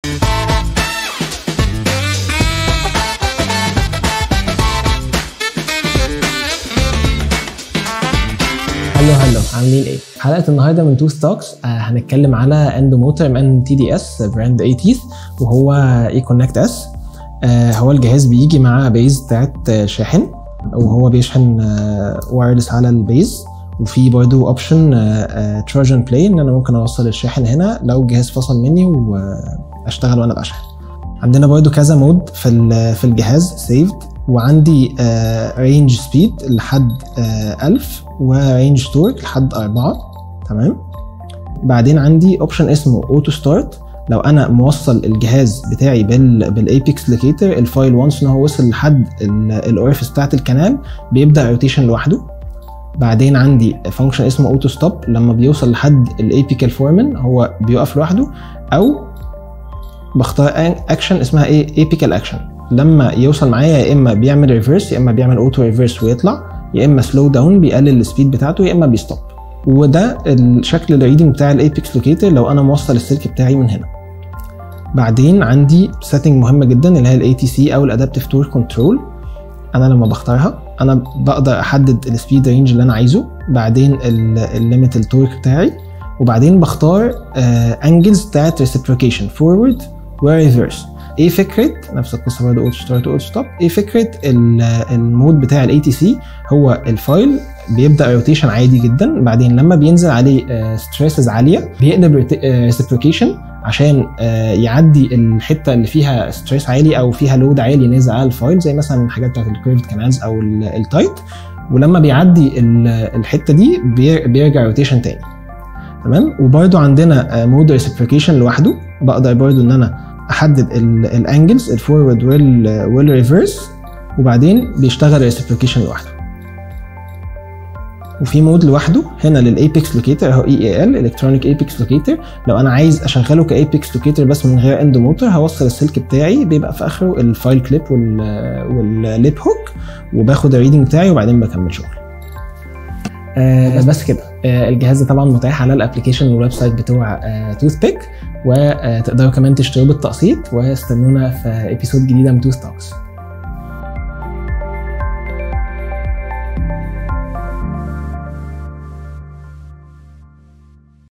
هلو هلو عاملين ايه؟ حلقه النهارده من تو ستوكس آه هنتكلم على اندو موتور من تي دي اس براند 80 وهو اي كونكت اس آه هو الجهاز بيجي مع بيز بتاعت آه، شاحن وهو بيشحن وايرلس على البيز وفي برضه اوبشن تشارج اند بلاي ان انا ممكن اوصل الشاحن هنا لو الجهاز فصل مني واشتغل وانا بشحن عندنا برضو كذا مود في ال- في الجهاز سيفد وعندي رينج سبيد لحد آه، 1000 ورينج تورك لحد 4 تمام بعدين عندي اوبشن اسمه اوتو ستارت لو انا موصل الجهاز بتاعي بال بالايبكس لوكيتر الفايل وانس ان هو وصل لحد الاورفيس بتاعت الكنال بيبدا روتيشن لوحده بعدين عندي فانكشن اسمه اوتو ستوب لما بيوصل لحد الايبيكال فورمن هو بيقف لوحده او بختار اكشن اسمها ايه ايبيكال اكشن لما يوصل معايا يا اما بيعمل ريفرس يا اما بيعمل اوتو ريفرس ويطلع يا اما سلو داون بيقلل السبيد بتاعته يا اما بيستوب وده الشكل الريدنج بتاع الايبكس لوكيتر لو انا موصل السلك بتاعي من هنا بعدين عندي سيتنج مهمه جدا اللي هي الاي تي سي او الادابتيف تور كنترول انا لما بختارها انا بقدر احدد السبيد رينج اللي انا عايزه بعدين الليميت التورك بتاعي وبعدين بختار انجلز بتاعت ريسبروكيشن فورورد وريفرس ايه فكره نفس القصه برضه اوتو ستارت واوتو ستوب ايه فكره ال- المود بتاع الاي تي سي هو الفايل بيبدا روتيشن عادي جدا بعدين لما بينزل عليه ستريسز عاليه بيقلب ريسبروكيشن عشان آه، يعدي الحته اللي فيها ستريس عالي او فيها لود عالي نازل على الفايل زي مثلا الحاجات بتاعت الكيرفد كانالز او ال- التايت ولما بيعدي ال- الحته دي بي- بيرجع روتيشن تاني تمام وبرده عندنا مود ريسبروكيشن لوحده بقدر برده ان انا احدد الانجلز الفورورد والريفرس وبعدين بيشتغل ريسبروكيشن لوحده وفي مود لوحده هنا للايبكس لوكيتر اهو اي اي ال الكترونيك ايبكس لوكيتر لو انا عايز اشغله كايبكس لوكيتر بس من غير اند موتور هوصل السلك بتاعي بيبقى في اخره الفايل كليب والليب هوك وباخد الريدنج بتاعي وبعدين بكمل شغل آه بس كده آه الجهاز ده طبعا متاح على الابلكيشن والويب سايت بتوع آه توث بيك وتقدروا كمان تشتروه بالتقسيط واستنونا في ابيسود جديده من توث توكس